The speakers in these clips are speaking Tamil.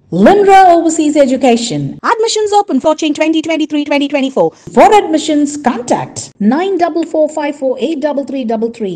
Limra Overseas Education. Admissions open for change 2023-2024. For admissions, contact 944548333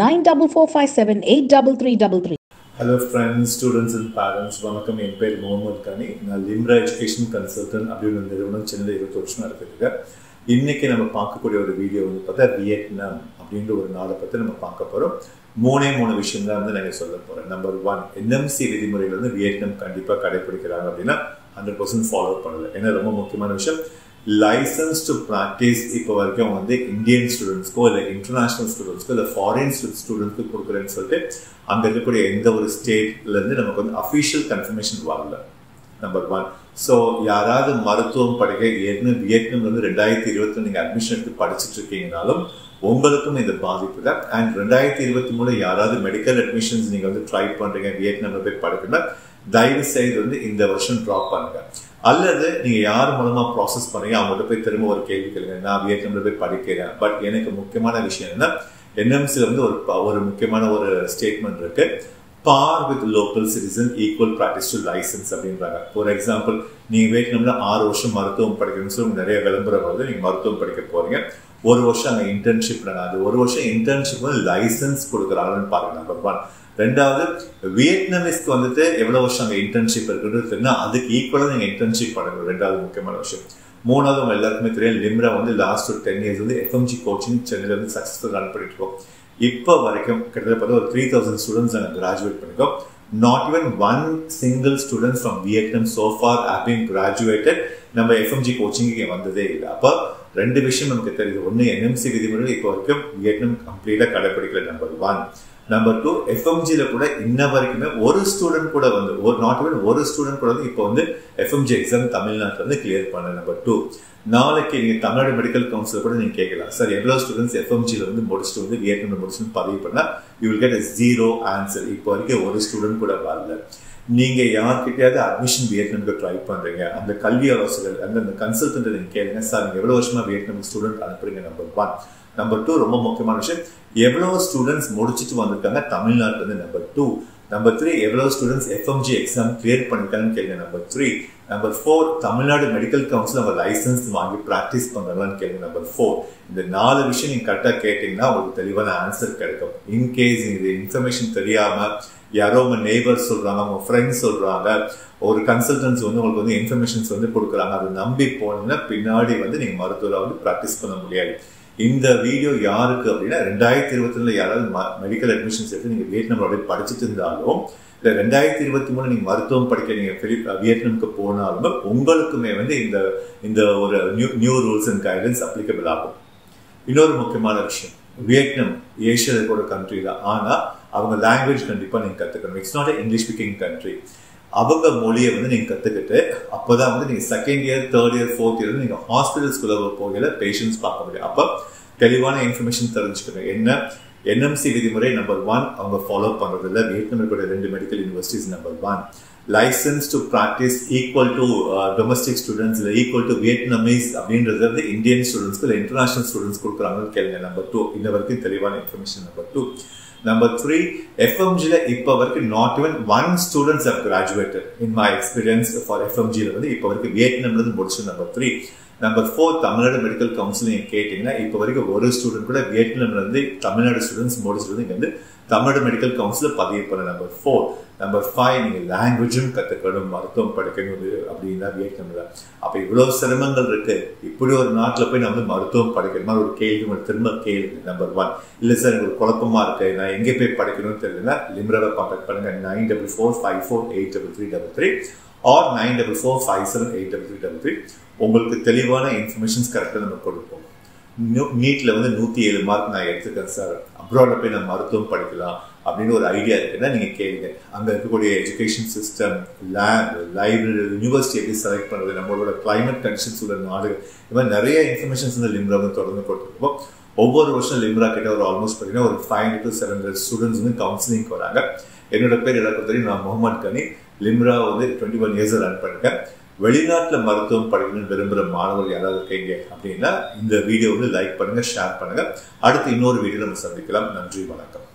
944578333. Hello friends students and parents வணக்கம் என் பேர் முகமது கனி நான் லிம்ரா எஜுகேஷன் கன்சல்டன்ட் அப்படின்னு ஒரு நிறுவனம் சென்னையில் இருபத்தி வருஷம் நடத்திருக்கேன் இன்னைக்கு நம்ம பார்க்கக்கூடிய ஒரு வீடியோ வந்து பார்த்தா வியட்நாம் அப்படின்ற ஒரு நாடை பற்றி நம்ம பார்க்க போகிறோம் மூணே மூணு விஷயம் தான் வந்து நான் சொல்ல போகிறேன் நம்பர் ஒன் என்எம்சி விதிமுறைகள் வந்து வியட்நாம் கண்டிப்பாக கடைபிடிக்கிறாங்க அப்படின்னா ஹண்ட்ரட் பர்சன்ட் ஃபாலோ பண்ணல ஏன்னா ரொம்ப முக்கியமான விஷயம் லைசன்ஸ் டு ப்ராக்டிஸ் இப்போ வரைக்கும் வந்து இந்தியன் ஸ்டூடெண்ட்ஸ்க்கோ இல்லை இன்டர்நேஷனல் ஸ்டூடெண்ட்ஸ்க்கோ இல்லை ஃபாரின் ஸ்டூடெண்ட்ஸ்க்கு கொடுக்குறேன்னு சொல்லிட்டு அங்கே இருக்கக்கூடிய எந்த ஒரு ஸ்டேட்லேருந்து நமக்கு வந்து அஃபிஷியல் கன்ஃபர்மேஷன் வரல நம்பர் ஒன் ஸோ யாராவது மருத்துவம் படிக்க ஏற்கனவே வியட்நாம் வந்து ரெண்டாயிரத்தி இருபத்தி நீங்கள் அட்மிஷன் எடுத்து படிச்சுட்டு இருக்கீங்கனாலும் உங்களுக்கும் இந்த பாதிப்பு தான் அண்ட் ரெண்டாயிரத்தி இருபத்தி மூணு யாராவது மெடிக்கல் அட்மிஷன்ஸ் நீங்கள் வந்து ட்ரை பண்ணுறீங்க வியட்நாமில் போய் படிக்கணும்னா தயவு செய்து வந்து இந்த வருஷம் ட்ராப் பண்ணுங்க அல்லது நீங்க யார் மூலமா ப்ராசஸ் பண்ணீங்க அவங்கள்ட்ட போய் திரும்ப ஒரு கேள்வி கேளுங்க நான் வியட்நாம்ல போய் படிக்கிறேன் பட் எனக்கு முக்கியமான விஷயம் என்ன என்எம்சில வந்து ஒரு ஒரு முக்கியமான ஒரு ஸ்டேட்மெண்ட் இருக்கு par with local citizen equal practice to license அப்படின்றாங்க ஃபார் எக்ஸாம்பிள் நீங்க வியட்நாம்ல ஆறு வருஷம் மருத்துவம் படிக்கணும்னு சொல்லி நிறைய விளம்பரம் வருது நீங்க மருத்துவம் படிக்க போறீங்க ஒரு வருஷம் அங்கே இன்டர்ன்ஷிப் அது ஒரு வருஷம் இன்டர்ன்ஷிப் வந்து லைசன்ஸ் கொடுக்குறாங்கன்னு பாருங்க நம்பர் ஒன் ரெண்டாவது வியட்நாமிஸ்க்கு வந்துட்டு எவ்வளவு வருஷம் அங்கே இன்டர்ன்ஷிப் இருக்குன்றது தெரியும்னா அதுக்கு ஈக்குவலாக நீங்கள் இன்டர்ன்ஷிப் பண்ணணும் ரெண்டாவது முக்கியமான விஷயம் மூணாவது அவங்க எல்லாருக்குமே தெரியும் லிம்ரா வந்து லாஸ்ட் ஒரு டென் இயர்ஸ் வந்து எஃப்எம்ஜி கோச்சிங் சென்னையில் வந்து சக்ஸஸ்ஃபுல் ரன் பண்ணிட்டு இருக்கோம் இப்போ வரைக்கும் கிட்டத்தட்ட பார்த்தா ஒரு த்ரீ தௌசண்ட் ஸ்டூடெண்ட்ஸ் நாங்கள் கிராஜுவேட் பண்ணிருக்கோம் not even one single student from Vietnam so far have been graduated நம்ம எஃப்எம்ஜி கோச்சிங்க்கு வந்ததே இல்லை அப்போ ரெண்டு விஷயம் நமக்கு தெரியுது ஒன்று என்எம்சி விதிமுறைகள் இப்போ வரைக்கும் வியட்நாம் கம்ப்ளீட்டாக கடைப்பிடிக்கல நம்பர் ஒன் நம்பர் டூ எஃப்எம்ஜியில் கூட இன்ன வரைக்குமே ஒரு ஸ்டூடெண்ட் கூட வந்து ஒரு நாட் ஈவன் ஒரு ஸ்டூடெண்ட் கூட வந்து இப்போ வந்து எஃப்எம்ஜி எக்ஸாம் தமிழ்நாட்டில் வந்து கிளியர் பண்ண நம்பர் டூ நாளைக்கு நீங்கள் தமிழ்நாடு மெடிக்கல் கவுன்சில் கூட நீங்கள் கேட்கலாம் சார் எவ்வளோ ஸ்டூடெண்ட்ஸ் எஃப்எம்ஜியில் வந்து முடிச்சுட்டு வந்து வியட்நாம் முடிச்சுட்டு பதிவு பண்ணால் you will get zero answer இப்போ வரைக்கும் ஒரு ஸ்டூடெண்ட் கூட வரல நீங்க யார்கிட்டயாவது அட்மிஷன் வியட்நாமுக்கு ட்ரை பண்றீங்க அந்த கல்வி ஆலோசகர் அந்த அந்த கன்சல்டன்ட் நீங்க கேளுங்க சார் நீங்க எவ்வளவு வருஷமா வியட்நாம் ஸ்டூடெண்ட் அனுப்புறீங்க நம்பர் ஒன் நம்பர் டூ ரொம்ப முக்கியமான விஷயம் எவ்வளவு ஸ்டூடெண்ட்ஸ் முடிச்சுட்டு வந்திருக்காங்க தமிழ்நாட்டுல இருந்து நம்பர் டூ நம்பர் த்ரீ எவ்வளவு ஸ்டூடெண்ட்ஸ் எஃப்எம்ஜி எக்ஸாம் கிளியர் பண்ணிருக்காங்கன்னு கேளுங்க number three number four Tamil Nadu medical council அவங்க லைசன்ஸ் வாங்கி ப்ராக்டிஸ் பண்றாங்கன்னு கேளுங்க நம்பர் ஃபோர் இந்த நாலு விஷயம் நீங்க கரெக்டாக கேட்டீங்கன்னா உங்களுக்கு தெளிவான ஆன்சர் கிடைக்கும் இன்கேஸ் இது இன்ஃபர்மேஷன் தெரியாம யாரோ உங்க நெய்பர் சொல்றாங்க உங்க ஃப்ரெண்ட்ஸ் சொல்றாங்க ஒரு கன்சல்டன்ஸ் வந்து உங்களுக்கு வந்து இன்ஃபர்மேஷன்ஸ் வந்து கொடுக்குறாங்க அதை நம்பி போனீங்கன்னா பின்னாடி வந்து நீங்க மருத்துவரை வந்து ப்ராக்டிஸ் பண்ண முடியாது இந்த வீடியோ யாருக்கு அப்படின்னா ரெண்டாயிரத்தி இருபத்தி ரெண்டுல யாராவது மெடிக்கல் அட்மிஷன்ஸ் எடுத்து நீங்க வியட்நாமோட படிச்சுட்டு இருந்தாலும் இல்லை ரெண்டாயிரத்தி இருபத்தி மூணு நீங்க மருத்துவம் படிக்க நீங்க வியட்நாமுக்கு போனாலும் உங்களுக்குமே வந்து இந்த இந்த ஒரு new new rules and guidance applicable ஆகும் இன்னொரு முக்கியமான விஷயம் வியட்நாம் ஏஷியாவில் இருக்கிற ஒரு கண்ட்ரி தான் ஆனால் அவங்க லாங்குவேஜ் கண்டிப்பாக நீங்கள் கற்றுக்கணும் it's not English speaking country அவங்க மொழியை வந்து நீங்கள் கற்றுக்கிட்டு அப்போ தான் வந்து நீங்கள் second year third year fourth year நீங்கள் ஹாஸ்பிட்டல்ஸ்குள்ள போகையில் பேஷண்ட்ஸ் பார்க்க முடியும் அப்போ தெளிவான இன்ஃபர்மேஷன் தெரிஞ்சுக்கணும் என்ன என்எம்சி விதிமுறை நம்பர் ஒன் அவங்க ஃபாலோ பண்ணுறது இல்லை வியட்நாமில் கூட ரெண்டு medical universities number one license to practice equal to domestic students இல்லை ஈக்குவல் டு வியட்நாமீஸ் அப்படின்றது வந்து இந்தியன் ஸ்டூடெண்ட்ஸ்க்கு இல்லை இன்டர்நேஷனல் ஸ்டூடெண்ட்ஸ் கொடுக்குறாங்கன்னு கேளுங்க நம்பர் டூ இன்ன வரைக்கும் தெளிவான information number two number three எஃப்எம்ஜியில் இப்போ வரைக்கும் not even one students have graduated in my experience for எஃப்எம்ஜியில் வந்து இப்போ வரைக்கும் வியட்நாம்லேருந்து முடிச்சு number three number four Tamil Nadu medical counselling கேட்டிங்கன்னா இப்போ வரைக்கும் ஒரு ஸ்டூடெண்ட் கூட வியட்நாம்ல இருந்து தமிழ்நாடு ஸ்டூடெண்ட்ஸ் முடிச்சுட்டு வந்து இங்கே வந்து தமிழ்நாடு மெடிக்கல் கவுன்சில் பதிவு பண்ண நம்பர் ஃபோர் நம்பர் ஃபைவ் நீங்கள் லாங்குவேஜும் கற்றுக்கணும் மருத்துவம் படிக்கணும் அப்படின்னா வியட்நாமில் அப்போ இவ்வளோ சிரமங்கள் இருக்கு இப்படி ஒரு நாட்டில் போய் நான் வந்து மருத்துவம் படிக்கிற மாதிரி ஒரு கேள்வி திரும்ப கேளுங்க நம்பர் ஒன் இல்லை சார் எனக்கு ஒரு குழப்பமா இருக்கு நான் எங்கே போய் படிக்கணும்னு தெரியலன்னா லிம்ராவை கான்டாக்ட் பண்ணுங்க nine double four five four eight double three double three or nine double four five seven eight double three double three உங்களுக்கு தெளிவான இன்ஃபர்மேஷன்ஸ் கரெக்டாக நம்ம கொடுப்போம் நீட்டில் வந்து நூற்றி ஏழு மார்க் நான் எடுத்துக்கேன் சார் அப்ராடில் போய் நான் மருத்துவம் படிக்கலாம் அப்படின்னு ஒரு ஐடியா இருக்குன்னா நீங்கள் கேளுங்க அங்கே இருக்கக்கூடிய education system lab library university எப்படி செலக்ட் பண்ணுறது நம்மளோட கிளைமேட் கண்டிஷன்ஸ் உள்ள நாடு இது மாதிரி நிறைய இன்ஃபர்மேஷன்ஸ் வந்து லிம்ரா வந்து தொடர்ந்து கொடுத்துருப்போம் ஒவ்வொரு வருஷம் லிம்ரா கிட்ட ஒரு ஆல்மோஸ்ட் பார்த்தீங்கன்னா ஒரு five hundred to seven hundred students வந்து கவுன்சிலிங் வராங்க என்னோட பேர் எல்லாருக்கும் தெரியும் நான் முகமது கனி லிம்ரா வந்து டுவெண்ட்டி ஒன் இயர்ஸ் ரன் பண்ணிருக்கேன் வெளிநாட்டில் மருத்துவம் படிக்கணும்னு விரும்புகிற மாணவர்கள் யாராவது இருக்கீங்க அப்படின்னா இந்த வீடியோ வந்து லைக் பண்ணுங்க ஷேர் பண்ணுங்க அடுத்து இன்னொரு வீடியோ நம்ம சந்திக்கலாம் நன்றி வணக்கம்